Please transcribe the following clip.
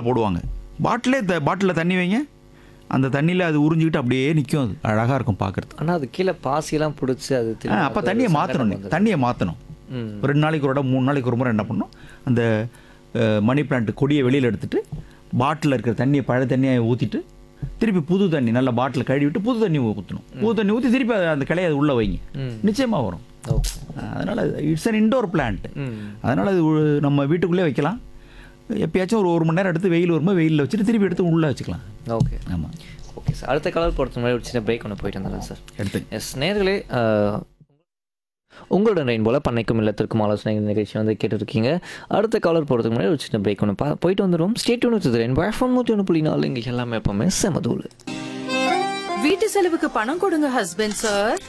போடுவாங்க பாட்டிலே த பாட்டிலில் தண்ணி வைங்க அந்த தண்ணியில் அது உறிஞ்சிக்கிட்டு அப்படியே நிற்கும் அது அழகாக இருக்கும் பார்க்குறது ஆனா அது கீழே பாசியெல்லாம் பிடிச்சி அது திரும்ப அப்போ அது தண்ணியை சங்கடம் மாற்றணும் வந்துடும். தண்ணியை மாற்றணும் ம் ரெண்டு நாளைக்கு ஒரு இடம் மூணு நாளைக்கு ஒரு முறை என்ன பண்ணணும் அந்த அஹ், மணி பிளான்ட் கொடியை வெளியில் எடுத்துட்டு பாட்டிலில் இருக்கிற தண்ணியை பழைய தண்ணியை ஊற்றிட்டு திருப்பி புது தண்ணி நல்ல பாட்டில் கழுவிட்டு புது தண்ணி ஊற்றணும் புது தண்ணி ஊற்றி திருப்பி அதை- அந்த கிளையை அது உள்ளே வைங்க ம். நிச்சயமாக வரும் ஓகே அதனால் இட்ஸ் அன் இன்டோர் பிளான்ட் ம் அதனால் அது உ- நம்ம வீட்டுக்குள்ளே வைக்கலாம் எப்பயாச்சும் ஒரு ஒரு மணி நேரம் எடுத்து வெயில் வரும்போது வெயிலில் வச்சுட்டு திருப்பி எடுத்து உள்ளே வச்சுக்கலாம் ஓகே ஆமாம் ஓகே சார் அடுத்த கலர் போகிறதுக்கு முன்னாடி ஒரு சின்ன பிரேக் ஒன்று போயிட்டு வந்துடுறேன் சார் எடுத்து எஸ் நேர்களே உங்களுடன் ரெயின்போல பண்ணைக்கும் இல்லத்திற்கும் ஆலோசனை நிகழ்ச்சி வந்து கேட்டுருக்கீங்க அடுத்த காலர் போகிறதுக்கு முன்னாடி ஒரு சின்ன பிரேக் ஒன்று பா போயிட்டு வந்துடும் ஸ்டேட் ஒன்று ரெயின்போ எஃப்எம் நூற்றி ஒன்று புள்ளி நாலு இங்கே எல்லாமே எப்பவுமே செமதூள் வீட்டு செலவுக்கு பணம் கொடுங்க ஹஸ்பண்ட் சார்